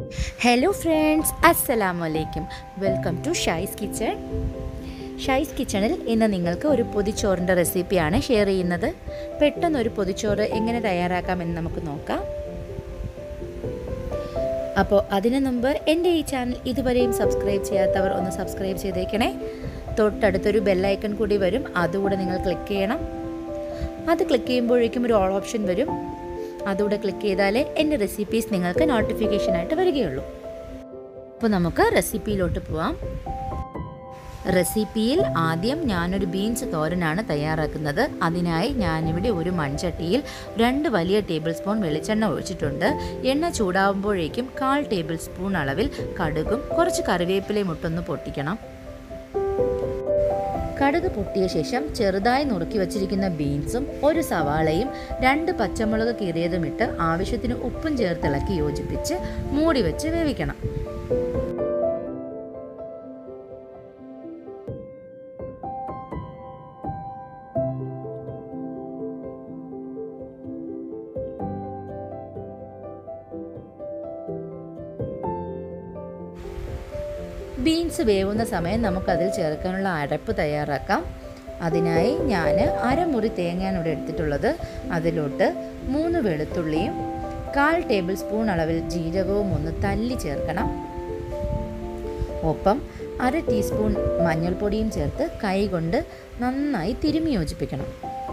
hello friends അസ്സലാമു അലൈക്കും welcome to Shy's kitchen Shy's കിച്ചണിൽ ഇന്ന് നിങ്ങൾക്ക് ഒരു പൊതിച്ചോറിൻ്റെ റെസിപ്പിയാണ് ഷെയർ ചെയ്യുന്നത് പെട്ടെന്ന് ഒരു പൊതിച്ചോറ് എങ്ങനെ തയ്യാറാക്കാമെന്ന് നമുക്ക് നോക്കാം അപ്പോൾ അതിനു മുമ്പ് എൻ്റെ ഈ ചാനൽ ഇതുവരെയും സബ്സ്ക്രൈബ് ചെയ്യാത്തവർ ഒന്ന് സബ്സ്ക്രൈബ് ചെയ്തേക്കണേ തൊട്ടടുത്തൊരു ബെല്ലൈക്കൺ കൂടി വരും അതുകൂടെ നിങ്ങൾ ക്ലിക്ക് ചെയ്യണം അത് ക്ലിക്ക് ചെയ്യുമ്പോഴേക്കും ഒരു ഓൾ ഓപ്ഷൻ വരും അതുകൂടെ ക്ലിക്ക് ചെയ്താലേ എൻ്റെ റെസിപ്പീസ് നിങ്ങൾക്ക് നോട്ടിഫിക്കേഷനായിട്ട് വരികയുള്ളൂ അപ്പോൾ നമുക്ക് റെസിപ്പിയിലോട്ട് പോവാം റെസിപ്പിയിൽ ആദ്യം ഞാനൊരു ബീൻസ് തോരനാണ് തയ്യാറാക്കുന്നത് അതിനായി ഞാനിവിടെ ഒരു മൺചട്ടിയിൽ രണ്ട് വലിയ ടേബിൾ സ്പൂൺ വെളിച്ചെണ്ണ ഒഴിച്ചിട്ടുണ്ട് എണ്ണ ചൂടാവുമ്പോഴേക്കും കാൽ ടേബിൾ സ്പൂൺ അളവിൽ കടുകും കുറച്ച് കറിവേപ്പിലയും ഇട്ടൊന്ന് പൊട്ടിക്കണം കടുക് പൊട്ടിയ ശേഷം ചെറുതായി നുറുക്കി വച്ചിരിക്കുന്ന ബീൻസും ഒരു സവാളയും രണ്ട് പച്ചമുളക് കീറിയതും ഇട്ട് ആവശ്യത്തിന് ഉപ്പും ചേർത്തിളക്കി യോജിപ്പിച്ച് മൂടി വെച്ച് വേവിക്കണം ബീൻസ് വേവുന്ന സമയം നമുക്കതിൽ ചേർക്കാനുള്ള അരപ്പ് തയ്യാറാക്കാം അതിനായി ഞാൻ അരമുറി തേങ്ങയാണ് ഇവിടെ എടുത്തിട്ടുള്ളത് അതിലോട്ട് മൂന്ന് വെളുത്തുള്ളിയും കാൽ ടേബിൾ സ്പൂൺ അളവിൽ ജീരകവും ഒന്ന് തല്ലി ചേർക്കണം ഒപ്പം അര ടീസ്പൂൺ മഞ്ഞൾപ്പൊടിയും ചേർത്ത് കൈ കൊണ്ട് നന്നായി തിരുമ്മി യോജിപ്പിക്കണം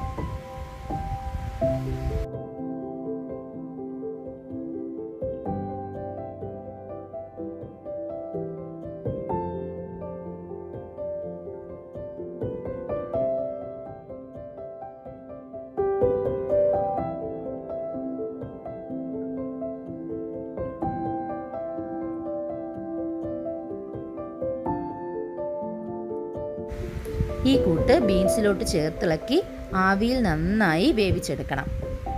ഈ കൂട്ട് ബീൻസിലോട്ട് ചേർത്തിളക്കി ആവിയിൽ നന്നായി വേവിച്ചെടുക്കണം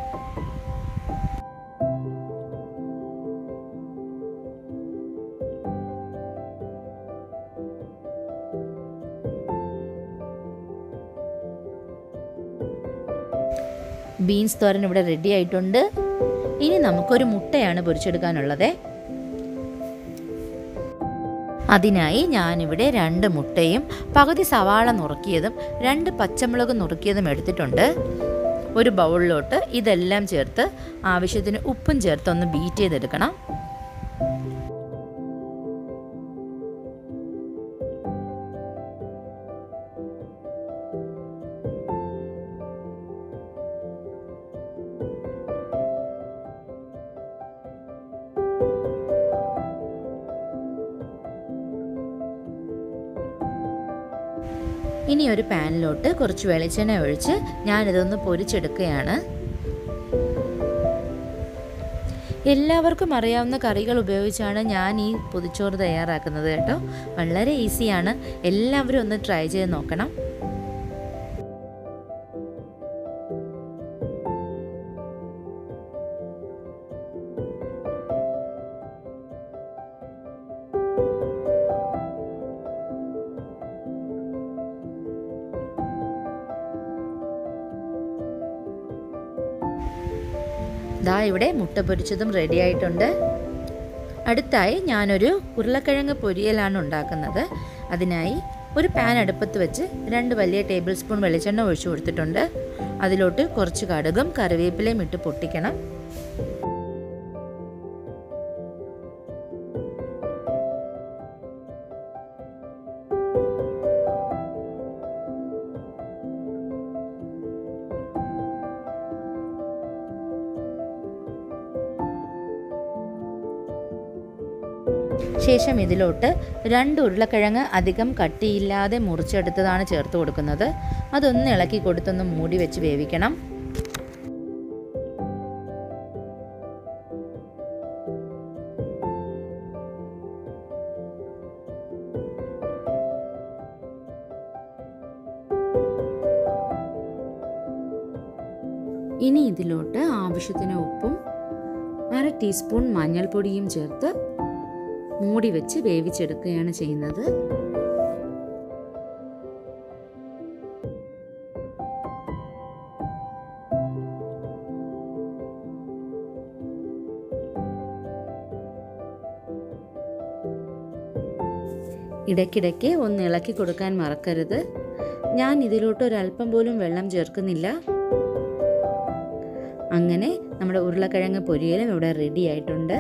ബീൻസ് തോരൻ ഇവിടെ റെഡി ആയിട്ടുണ്ട് ഇനി നമുക്കൊരു മുട്ടയാണ് പൊരിച്ചെടുക്കാനുള്ളത് അതിനായി ഞാനിവിടെ രണ്ട് മുട്ടയും പകുതി സവാള നുറുക്കിയതും രണ്ട് പച്ചമുളക് നുറുക്കിയതും എടുത്തിട്ടുണ്ട് ഒരു ബൗളിലോട്ട് ഇതെല്ലാം ചേർത്ത് ആവശ്യത്തിന് ഉപ്പും ചേർത്ത് ഒന്ന് ബീറ്റ് ചെയ്തെടുക്കണം ഇനി ഒരു പാനിലോട്ട് കുറച്ച് വെളിച്ചെണ്ണ ഒഴിച്ച് ഞാനിതൊന്ന് പൊരിച്ചെടുക്കുകയാണ് എല്ലാവർക്കും അറിയാവുന്ന കറികൾ ഉപയോഗിച്ചാണ് ഞാൻ ഈ പൊതിച്ചോറ് തയ്യാറാക്കുന്നത് കേട്ടോ വളരെ ഈസിയാണ് എല്ലാവരും ഒന്ന് ട്രൈ ചെയ്ത് നോക്കണം ദാ ഇവിടെ മുട്ട പൊരിച്ചതും റെഡി ആയിട്ടുണ്ട് അടുത്തായി ഞാനൊരു ഉരുളക്കിഴങ്ങ് പൊരിയലാണ് ഉണ്ടാക്കുന്നത് അതിനായി ഒരു പാൻ അടുപ്പത്ത് വെച്ച് രണ്ട് വലിയ ടേബിൾ സ്പൂൺ വെളിച്ചെണ്ണ ഒഴിച്ചു കൊടുത്തിട്ടുണ്ട് അതിലോട്ട് കുറച്ച് കടുകും കറിവേപ്പിലയും ഇട്ട് പൊട്ടിക്കണം ശേഷം ഇതിലോട്ട് രണ്ട് ഉരുളക്കിഴങ്ങ് അധികം കട്ടിയില്ലാതെ മുറിച്ചെടുത്തതാണ് ചേർത്ത് കൊടുക്കുന്നത് അതൊന്ന് ഇളക്കി കൊടുത്തൊന്ന് മൂടി വെച്ച് വേവിക്കണം ഇനി ഇതിലോട്ട് ആവശ്യത്തിന് ഉപ്പും അര ടീസ്പൂൺ മഞ്ഞൾപ്പൊടിയും ചേർത്ത് മൂടി വെച്ച് വേവിച്ചെടുക്കുകയാണ് ചെയ്യുന്നത് ഇടയ്ക്കിടയ്ക്ക് ഒന്ന് ഇളക്കി കൊടുക്കാൻ മറക്കരുത് ഞാൻ ഇതിലോട്ട് ഒരല്പം പോലും വെള്ളം ചേർക്കുന്നില്ല അങ്ങനെ നമ്മുടെ ഉരുളക്കിഴങ്ങ് പൊരിയലും ഇവിടെ റെഡി ആയിട്ടുണ്ട്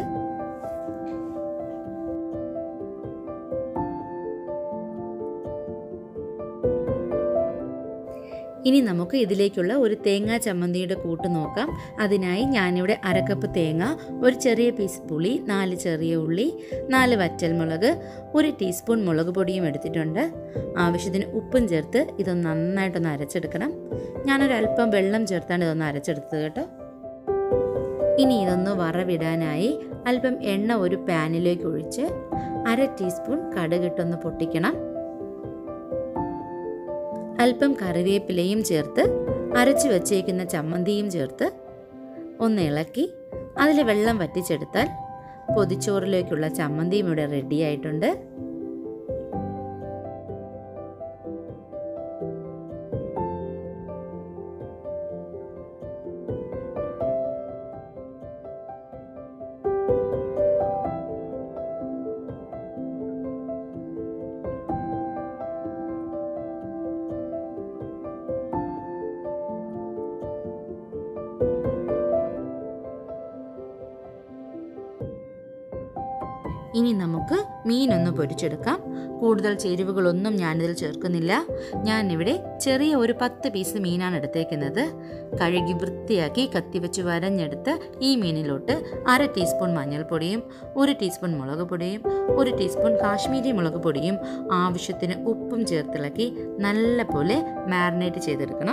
ഇനി നമുക്ക് ഇതിലേക്കുള്ള ഒരു തേങ്ങാ ചമ്മന്തിയുടെ കൂട്ട് നോക്കാം അതിനായി ഞാനിവിടെ അരക്കപ്പ് തേങ്ങ ഒരു ചെറിയ പീസ് പുളി നാല് ചെറിയ ഉള്ളി നാല് വറ്റൽമുളക് ഒരു ടീസ്പൂൺ മുളക് പൊടിയും എടുത്തിട്ടുണ്ട് ആവശ്യത്തിന് ഉപ്പും ചേർത്ത് ഇതൊന്ന് നന്നായിട്ടൊന്ന് അരച്ചെടുക്കണം ഞാനൊരല്പം വെള്ളം ചേർത്താണ് ഇതൊന്ന് അരച്ചെടുത്തത് കേട്ടോ ഇനി ഇതൊന്ന് വറവിടാനായി അല്പം എണ്ണ ഒരു പാനിലേക്ക് ഒഴിച്ച് അര ടീസ്പൂൺ കടുകിട്ടൊന്ന് പൊട്ടിക്കണം അല്പം കറിവേപ്പിലയും ചേർത്ത് അരച്ചു വച്ചേക്കുന്ന ചമ്മന്തിയും ചേർത്ത് ഒന്ന് ഇളക്കി അതിൽ വെള്ളം വറ്റിച്ചെടുത്താൽ പൊതിച്ചോറിലേക്കുള്ള ചമ്മന്തിയും ഇവിടെ റെഡി ആയിട്ടുണ്ട് ഇനി നമുക്ക് മീനൊന്ന് പൊരിച്ചെടുക്കാം കൂടുതൽ ചേരുവകളൊന്നും ഞാനിതിൽ ചേർക്കുന്നില്ല ഞാനിവിടെ ചെറിയ ഒരു പത്ത് പീസ് മീനാണ് എടുത്തേക്കുന്നത് കഴുകി വൃത്തിയാക്കി കത്തിവെച്ച് വരഞ്ഞെടുത്ത് ഈ മീനിലോട്ട് അര ടീസ്പൂൺ മഞ്ഞൾപ്പൊടിയും ഒരു ടീസ്പൂൺ മുളക് പൊടിയും ഒരു ടീസ്പൂൺ കാശ്മീരി മുളക് പൊടിയും ആവശ്യത്തിന് ഉപ്പും ചേർത്തിളക്കി നല്ലപോലെ മാരിനേറ്റ് ചെയ്തെടുക്കണം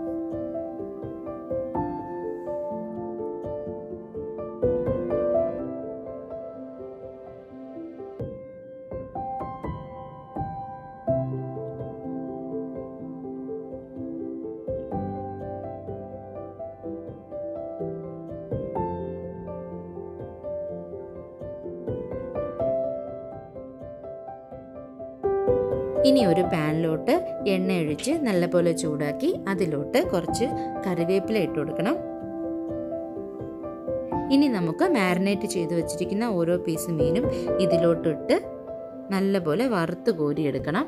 ഇനി ഒരു പാനിലോട്ട് എണ്ണ ഒഴിച്ച് നല്ലപോലെ ചൂടാക്കി അതിലോട്ട് കുറച്ച് കറിവേപ്പില ഇട്ട് കൊടുക്കണം ഇനി നമുക്ക് മാരിനേറ്റ് ചെയ്ത് വെച്ചിരിക്കുന്ന ഓരോ പീസ് മീനും ഇതിലോട്ടിട്ട് നല്ലപോലെ വറുത്ത് കോരിയെടുക്കണം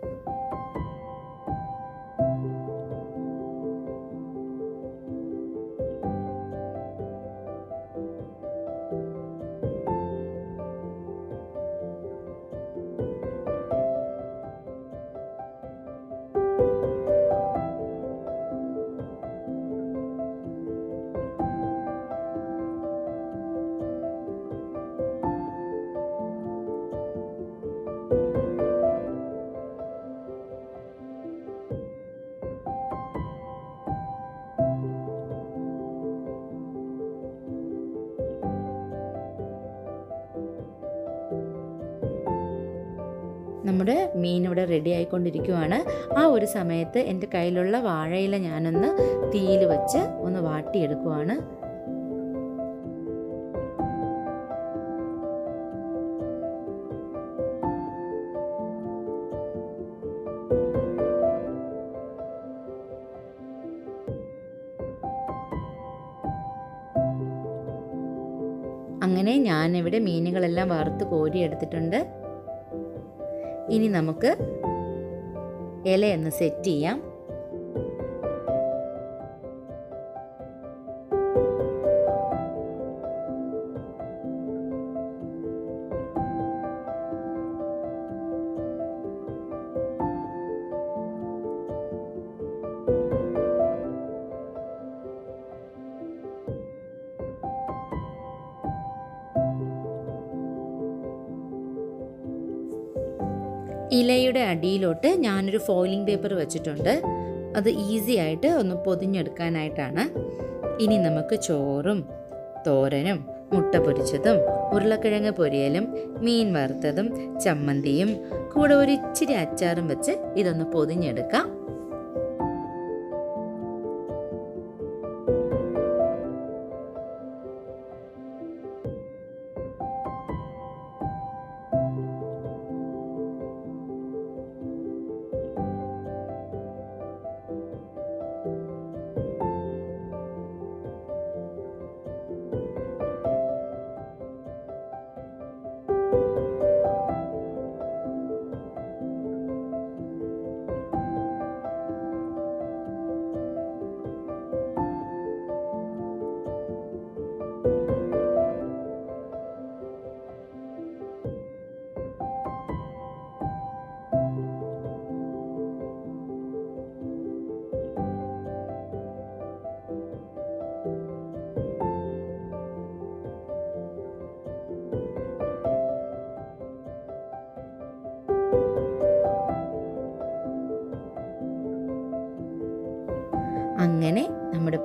നമ്മുടെ മീൻ ഇവിടെ റെഡി ആയിക്കൊണ്ടിരിക്കുവാണ് ആ ഒരു സമയത്ത് എൻ്റെ കയ്യിലുള്ള വാഴയില ഞാനൊന്ന് തീയിൽ വെച്ച് ഒന്ന് വാട്ടിയെടുക്കുവാണ് അങ്ങനെ ഞാനിവിടെ മീനുകളെല്ലാം വറുത്ത് കോരിയെടുത്തിട്ടുണ്ട് ഇനി നമുക്ക് ഇലയൊന്ന് സെറ്റ് ചെയ്യാം ഇലയുടെ അടിയിലോട്ട് ഞാനൊരു ഫോയിലിംഗ് പേപ്പർ വെച്ചിട്ടുണ്ട് അത് ഈസി ആയിട്ട് ഒന്ന് പൊതിഞ്ഞെടുക്കാനായിട്ടാണ് ഇനി നമുക്ക് ചോറും തോരനും മുട്ട പൊരിച്ചതും ഉരുളക്കിഴങ്ങ് പൊരിയലും മീൻ വറുത്തതും ചമ്മന്തിയും കൂടെ ഒരു ഇച്ചിരി അച്ചാറും വെച്ച് ഇതൊന്ന് പൊതിഞ്ഞെടുക്കാം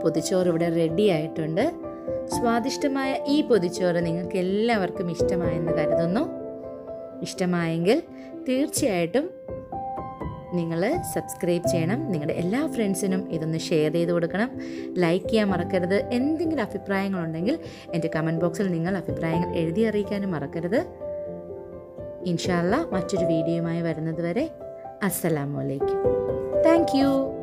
പൊതിച്ചോറ് ഇവിടെ റെഡി ആയിട്ടുണ്ട് സ്വാദിഷ്ടമായ ഈ പൊതിച്ചോറ് നിങ്ങൾക്ക് എല്ലാവർക്കും ഇഷ്ടമായെന്ന് കരുതുന്നു ഇഷ്ടമായെങ്കിൽ തീർച്ചയായിട്ടും നിങ്ങൾ സബ്സ്ക്രൈബ് ചെയ്യണം നിങ്ങളുടെ എല്ലാ ഫ്രണ്ട്സിനും ഇതൊന്ന് ഷെയർ ചെയ്ത് കൊടുക്കണം ലൈക്ക് ചെയ്യാൻ മറക്കരുത് എന്തെങ്കിലും അഭിപ്രായങ്ങളുണ്ടെങ്കിൽ എൻ്റെ കമൻറ്റ് ബോക്സിൽ നിങ്ങൾ അഭിപ്രായങ്ങൾ എഴുതി അറിയിക്കാനും മറക്കരുത് ഇൻഷാല്ല മറ്റൊരു വീഡിയോയുമായി വരുന്നത് വരെ അസ്സലാമു അലൈക്കും താങ്ക് യു